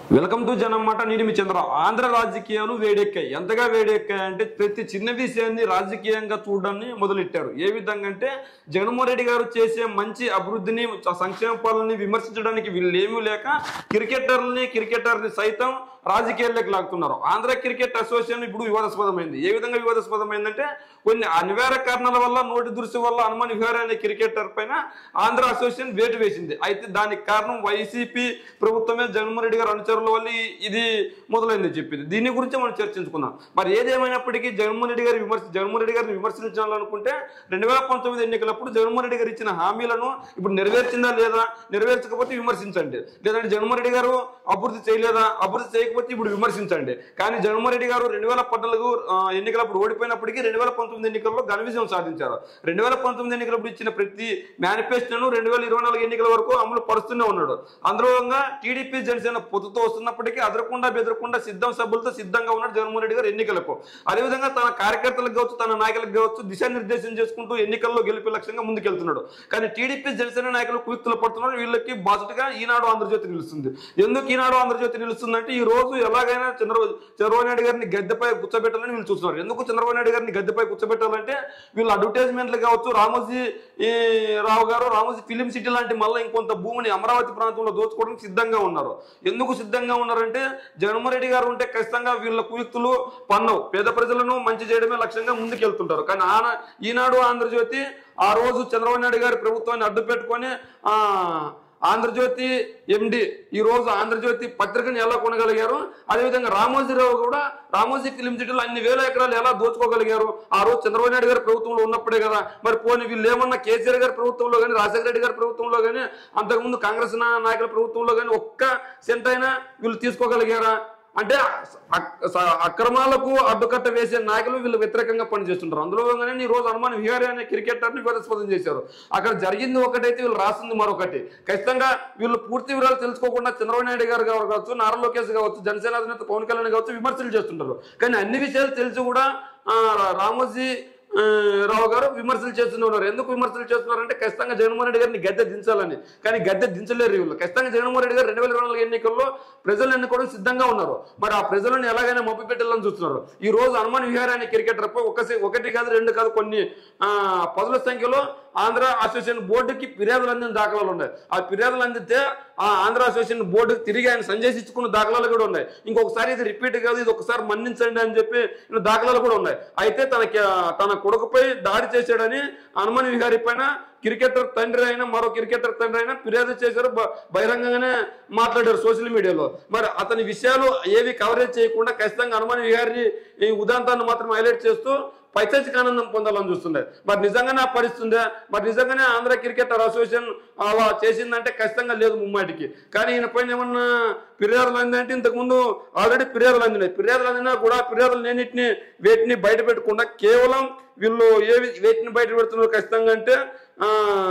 welcome to జనమాట నేను మీ చంద్ర ఆంధ్ర రాజకీయాలు వేడెక్కాయి ఎంతగా వేడెక్కాయి అంటే ప్రతి చిన్న విషయాన్ని రాజకీయంగా చూడడాన్ని మొదలెట్టారు ఏ విధంగా అంటే జగన్మోహన్ రెడ్డి గారు చేసే మంచి అభివృద్ధిని సంక్షేమ పాలనని విమర్శించడానికి వీళ్ళు ఏమీ లేక క్రికెటర్లని క్రికెటర్ని సైతం రాజకీయాల్లోకి లాగుతున్నారు ఆంధ్ర క్రికెట్ అసోసియేషన్ ఇప్పుడు వివాదాస్పదమైంది ఏ విధంగా వివాదాస్పదమైందంటే కొన్ని అనివార్య కారణాల వల్ల నోటి దురుసు వల్ల హనుమాన్ విహార్ అనే క్రికెటర్ పైన ఆంధ్ర అసోసియేషన్ వేటు వేసింది అయితే దానికి కారణం వైసీపీ ప్రభుత్వమే జగన్మోహన్ రెడ్డి గారు అనుచరుల వల్ల ఈ- ఇది మొదలైంది చెప్పింది దీని గురించి మనం చర్చించుకుందాం మరి ఏదేమైనప్పటికీ జగన్మోహన్ రెడ్డి గారి విమర్శ జగన్మోహన్ రెడ్డి గారిని విమర్శించాలనుకుంటే రెండు వేల పంతొమ్మిది ఎన్నికలప్పుడు జగన్మోహన్ రెడ్డి గారు ఇచ్చిన హామీలను ఇప్పుడు నెరవేర్చిందా లేదా నెరవేర్చకపోతే విమర్శించండి లేదంటే జగన్మోహన్ రెడ్డి గారు అభివృద్ధి చేయలేదా అభివృద్ధి చేయకపోతే ఇప్పుడు విమర్శించండి కానీ జగన్మోహన్ రెడ్డి గారు రెండు వేల పద్నాలుగు ఆ, ఎన్నికలప్పుడు ఓడిపోయినప్పటికీ రెండు వేల పంతొమ్మిది ఎన్నికల్లో ఘన విజయం సాధించారు రెండు వేల పంతొమ్మిది ఎన్నికలప్పుడు ఇచ్చిన ప్రతి మేనిఫెస్టోను రెండు వేల ఇరవై నాలుగు ఎన్నికల వరకు అమలు పరుస్తూనే ఉన్నాడు అందులో భాగంగా టీడీపీ జనసేన పొత్తుతో వస్తున్నప్పటికీ అదరకుండా బెదరకుండా సిద్ధం సభ్యులతో సిద్ధంగా ఉన్నాడు జగన్మోహన్ రెడ్డి గారు ఎన్నికలకు అదేవిధంగా తన కార్యకర్తలకు కావచ్చు తన నాయకులకు కావచ్చు దిశానిర్దేశం చేసుకుంటూ ఎన్నికల్లో గెలిపే లక్ష్యంగా ముందుకెళ్తున్నాడు కానీ టీడీపీ జనసేన నాయకులు కుయుక్తులు పడుతున్నారు వీళ్ళకి బాధ్యతగా ఈనాడు ఆంధ్రజ్యోతి నిలుస్తుంది ఎందుకు ఈనాడు ఆంధ్రజ్యోతి నిలుస్తుందంటే ఈ రోజు ఎలాగైనా చంద్రబాబు చంద్రబాబు నాయుడు గారిని గద్దెపై కూర్చోబెట్టాలని వీళ్ళు చూస్తున్నారు ఎందుకు చంద్రబాబు నాయుడు గారిని గద్దెపై కూర్చోబెట్టాలంటే వీళ్ళు అడ్వర్టైజ్మెంట్లు కావచ్చు రామోజీ ఈ రావు గారు రామోజీ ఫిలిం సిటీ లాంటి మళ్ళీ ఇంకొంత భూమిని అమరావతి ప్రాంతంలో దోచుకోవడానికి సిద్ధంగా ఉన్నారు ఎందుకు సిద్ధంగా ఉన్నారంటే జగన్మోహన్ రెడ్డి గారు ఉంటే ఖచ్చితంగా వీళ్ళ కుయుక్తులు పన్నవు పేద ప్రజలను మంచి చేయడమే లక్ష్యంగా ముందుకెళ్తుంటారు కానీ ఆన ఈనాడు ఆంధ్రజ్యోతి ఆ రోజు చంద్రబాబు నాయుడు గారి ప్రభుత్వాన్ని అడ్డు పెట్టుకొని ఆ ఆంధ్రజ్యోతి ఎండి ఈ రోజు ఆంధ్రజ్యోతి పత్రికను ఎలా కొనగలిగారు అదేవిధంగా రామోజీరావు కూడా రామోజీ ఫిలిం సిటీలో అన్ని వేల ఎకరాలు ఎలా దోచుకోగలిగారు ఆ రోజు చంద్రబాబు నాయుడు గారి ప్రభుత్వంలో ఉన్నప్పుడే కదా మరి పోనీ వీళ్ళు ఏమన్నా కేసీఆర్ గారి ప్రభుత్వంలో కానీ రాజశేఖర రెడ్డి గారి ప్రభుత్వంలో కానీ అంతకుముందు కాంగ్రెస్ నా- నాయకుల ప్రభుత్వంలో కానీ ఒక్క సెంట్ అయినా వీళ్ళు తీసుకోగలిగారా అంటే అక్- స- అక్రమాలకు అడ్డుకట్ట వేసే నాయకులు వీళ్ళు వ్యతిరేకంగా పనిచేస్తుంటారు అందులో భాగంగానే ఈ రోజు హనుమాన్ విహారీ అనే క్రికెటర్ని వివాదాస్పదం చేశారు అక్కడ జరిగింది ఒకటైతే వీళ్ళు రాసింది మరొకటి ఖచ్చితంగా వీళ్ళు పూర్తి వివరాలు తెలుసుకోకుండా చంద్రబాబు నాయుడు గారు కావచ్చు నారా లోకేష్ కావచ్చు జనసేన అధినేత పవన్ కళ్యాణ్ కావచ్చు విమర్శలు చేస్తుంటారు కానీ అన్ని విషయాలు తెలిసి కూడా ఆ, రా- రామోజీ ఆ, రావు గారు విమర్శలు చేస్తూనే ఉన్నారు ఎందుకు విమర్శలు చేస్తున్నారంటే ఖచ్చితంగా జగన్మోహన్ రెడ్డి గారిని గద్దె దించాలని కానీ గద్దె దించలేరు వీళ్ళు ఖచ్చితంగా జగన్మోహన్ రెడ్డి గారు రెండు వేల ఇరవై నాలుగు ఎన్నికల్లో ప్రజలు ఎన్నుకోవడం సిద్ధంగా ఉన్నారు మరి ఆ ప్రజలను ఎలాగైనా మబ్బి పెట్టాలని చూస్తున్నారు ఈ రోజు హనుమాన్ విహారీ అనే క్రికెటర్ పై ఒక ఒకటి కాదు రెండు కాదు కొన్ని ఆ, పదుల సంఖ్యలో ఆంధ్ర అసోసియేషన్ బోర్డుకి ఫిర్యాదులు అందిన దాఖలాలు ఉన్నాయి ఆ ఫిర్యాదులు అందితే ఆ ఆంధ్ర అసోసియేషన్ బోర్డుకి తిరిగి ఆయన సంజేసించుకున్న దాఖలాలు కూడా ఉన్నాయి ఇంకొకసారి ఇది రిపీట్ కాదు ఇది ఒకసారి మన్నించండి అని చెప్పి ఇలా దాఖలాలు కూడా ఉన్నాయి అయితే తనకి ఆ, తన కొడుకుపై దాడి చేశాడని హనుమాన్ విహారీ పైన క్రికెటర్ తండ్రి అయినా మరో క్రికెటర్ తండ్రి అయినా ఫిర్యాదు చేశారు బ- బహిరంగంగానే మాట్లాడారు సోషల్ మీడియాలో మరి అతని విషయాలు ఏవి కవరేజ్ చేయకుండా ఖచ్చితంగా హనుమాన్ విహారీ ఈ ఉదాంతాన్ని మాత్రం హైలైట్ చేస్తూ పైచాచిక ఆనందం పొందాలని చూస్తుండే మరి నిజంగానే ఆ పరిస్థితుందా మరి నిజంగానే ఆంధ్ర క్రికెటర్ అసోసియేషన్ అలా చేసిందంటే ఖచ్చితంగా లేదు ముమ్మాటికి కానీ ఈయన పైన ఏమన్నా ఫిర్యాదులు అందంటే ఇంతకుముందు ఆల్రెడీ ఫిర్యాదులు అందినాయి ఫిర్యాదులు అందినా కూడా ఫిర్యాదులు లేనిటిని వేటిని బయట పెట్టకుండా కేవలం వీళ్ళు ఏవి వేటిని బయట పెడుతున్నారు ఖచ్చితంగా అంటే ఆ,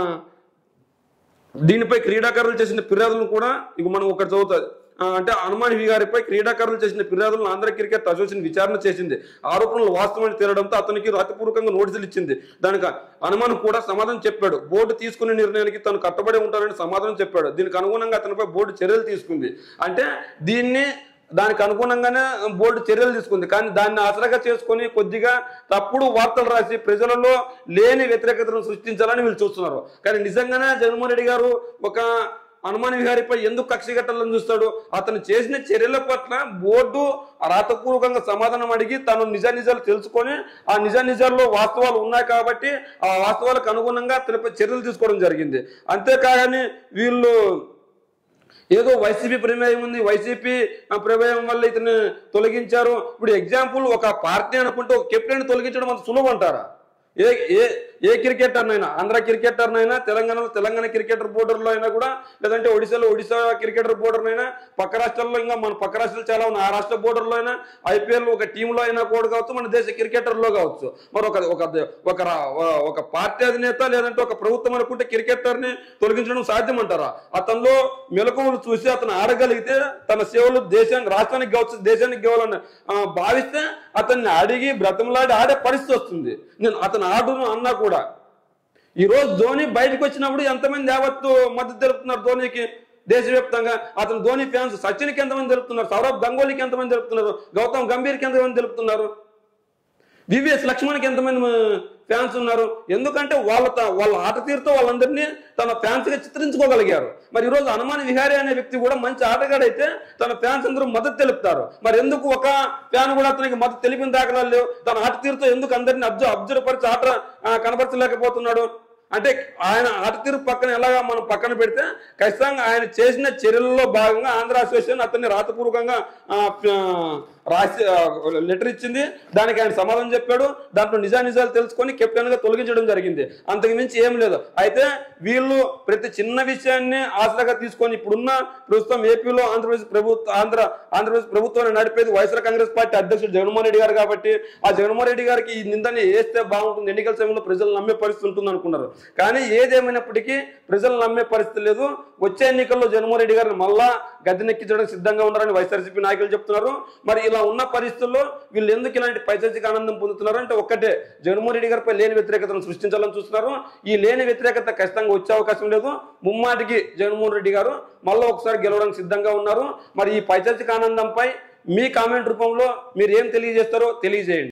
దీనిపై క్రీడాకారులు చేసిన ఫిర్యాదులను కూడా ఇక మనం ఒకటి చదువుతుంది ఆ, అంటే హనుమాన్ వి గారిపై క్రీడాకారులు చేసిన ఫిర్యాదులను ఆంధ్ర క్రికెట్ అసోసియేషన్ విచారణ చేసింది ఆరోపణలు వాస్తవమని తేలడంతో అతనికి రాతపూర్వకంగా నోటీసులు ఇచ్చింది దానికి హనుమాన్ కూడా సమాధానం చెప్పాడు బోర్డు తీసుకునే నిర్ణయానికి తను కట్టుబడి ఉంటారని సమాధానం చెప్పాడు దీనికి అనుగుణంగా అతనిపై బోర్డు చర్యలు తీసుకుంది అంటే దీన్ని దానికి అనుగుణంగానే బోర్డు చర్యలు తీసుకుంది కానీ దాన్ని ఆసరాగా చేసుకొని కొద్దిగా తప్పుడు వార్తలు రాసి ప్రజలలో లేని వ్యతిరేకతను సృష్టించాలని వీళ్ళు చూస్తున్నారు కానీ నిజంగానే జగన్మోహన్ రెడ్డి గారు ఒక హనుమాన్ విహారీపై ఎందుకు కక్ష కట్టాలని చూస్తాడు అతను చేసిన చర్యల పట్ల బోర్డు రాతపూర్వకంగా సమాధానం అడిగి తను నిజ నిజాలు తెలుసుకొని ఆ నిజ నిజాల్లో వాస్తవాలు ఉన్నాయి కాబట్టి ఆ వాస్తవాలకు అనుగుణంగా అతనిపై చర్యలు తీసుకోవడం జరిగింది అంతేకాని వీళ్ళు ఏదో వైసీపీ ప్రమేయం ఉంది వైసీపీ ఆ, ప్రమేయం వల్ల ఇతను తొలగించారు ఇప్పుడు ఎగ్జాంపుల్ ఒక పార్టీ అనుకుంటే ఒక కెప్టెన్ తొలగించడం అంత సులువు అంటారా ఏ ఏ ఏ క్రికెటర్నైనా ఆంధ్ర క్రికెటర్నైనా తెలంగాణలో తెలంగాణ క్రికెటర్ బోర్డర్లో అయినా కూడా లేదంటే ఒడిశాలో ఒడిశా క్రికెటర్ బోర్డర్నైనా పక్క రాష్ట్రాల్లో ఇంకా మన పక్క రాష్ట్రాలు చాలా ఉన్నాయి ఆ రాష్ట్ర బోర్డర్లో అయినా ఐపీఎల్ ఒక టీంలో అయినా కూడా కావచ్చు మన దేశ క్రికెటర్లో కావచ్చు మరి ఒక ఒక ఒక రా- ఒక పార్టీ అధినేత లేదంటే ఒక ప్రభుత్వం అనుకుంటే క్రికెటర్ని తొలగించడం సాధ్యం అంటారా అతనిలో మెలకువలు చూసి అతను ఆడగలిగితే తన సేవలు దేశానికి రాష్ట్రానికి కావచ్చు దేశానికి కావాలని ఆ, భావిస్తే అతన్ని అడిగి బ్రతంలాడి ఆడే పరిస్థితి వస్తుంది నేను అతను ఆడును అన్నా కూడా ఈ రోజు ధోని బయటకు వచ్చినప్పుడు ఎంతమంది యావత్తు మద్దతు తెలుపుతున్నారు ధోనికి దేశవ్యాప్తంగా అతను ధోని ఫ్యాన్స్ సచిన్కి ఎంతమంది తెలుపుతున్నారు సౌరవ్ గంగోలీకి ఎంతమంది తెలుపుతున్నారు గౌతమ్ గంభీర్కి ఎంతమంది తెలుపుతున్నారు వివిఎస్ లక్ష్మణ్కి ఎంతమంది ఫ్యాన్స్ ఉన్నారు ఎందుకంటే వాళ్ళ త- వాళ్ళ ఆట తీరుతో వాళ్ళందరినీ తన ఫ్యాన్స్ గా చిత్రించుకోగలిగారు మరి ఈరోజు హనుమాన్ విహారీ అనే వ్యక్తి కూడా మంచి ఆటగాడైతే తన ఫ్యాన్స్ అందరూ మద్దతు తెలుపుతారు మరి ఎందుకు ఒక ఫ్యాన్ కూడా అతనికి మద్దతు తెలిపిన దాఖలాలు లేవు తన ఆట తీరుతో ఎందుకు అందరినీ అబ్జర్వ్ అబ్జర్వ్ పరిచి ఆట ఆ, కనపరచలేకపోతున్నాడు అంటే ఆయన ఆట తీరు పక్కన ఎలాగా మనం పక్కన పెడితే ఖచ్చితంగా ఆయన చేసిన చర్యల్లో భాగంగా ఆంధ్ర అసోసియేషన్ అతన్ని రాతపూర్వకంగా ఆ, ఆ, రాసి లెటర్ ఇచ్చింది దానికి ఆయన సమాధానం చెప్పాడు దాంట్లో నిజా నిజాలు తెలుసుకొని కెప్టెన్ గా తొలగించడం జరిగింది అంతకు మించి ఏం లేదు అయితే వీళ్ళు ప్రతి చిన్న విషయాన్ని ఆసరాగా తీసుకొని ఇప్పుడున్న ప్రస్తుతం ఏపీలో ఆంధ్రప్రదేశ్ ప్రభుత్వ ఆంధ్ర ఆంధ్రప్రదేశ్ ప్రభుత్వాన్ని నడిపేది వైఎస్ఆర్ కాంగ్రెస్ పార్టీ అధ్యక్షుడు జగన్మోహన్ రెడ్డి గారు కాబట్టి ఆ జగన్మోహన్ రెడ్డి గారికి ఈ నిందని వేస్తే బాగుంటుంది ఎన్నికల సమయంలో ప్రజలు నమ్మే పరిస్థితి ఉంటుంది అనుకున్నారు కానీ ఏదేమైనప్పటికీ ప్రజలు నమ్మే పరిస్థితి లేదు వచ్చే ఎన్నికల్లో జగన్మోహన్ రెడ్డి గారిని మళ్ళా గద్దెనెక్కించడానికి సిద్ధంగా ఉన్నారని వైఎస్ఆర్సీపీ నాయకులు చెప్తున్నారు మరి ఇలా ఉన్న పరిస్థితుల్లో వీళ్ళు ఎందుకు ఇలాంటి పైచాచిక ఆనందం పొందుతున్నారు అంటే ఒక్కటే జగన్మోహన్ రెడ్డి గారిపై లేని వ్యతిరేకతను సృష్టించాలని చూస్తున్నారు ఈ లేని వ్యతిరేకత ఖచ్చితంగా వచ్చే అవకాశం లేదు ముమ్మాటికి జగన్మోహన్ రెడ్డి గారు మళ్ళీ ఒకసారి గెలవడానికి సిద్ధంగా ఉన్నారు మరి ఈ పైచాచిక ఆనందంపై మీ కామెంట్ రూపంలో మీరు ఏం తెలియజేస్తారో తెలియజేయండి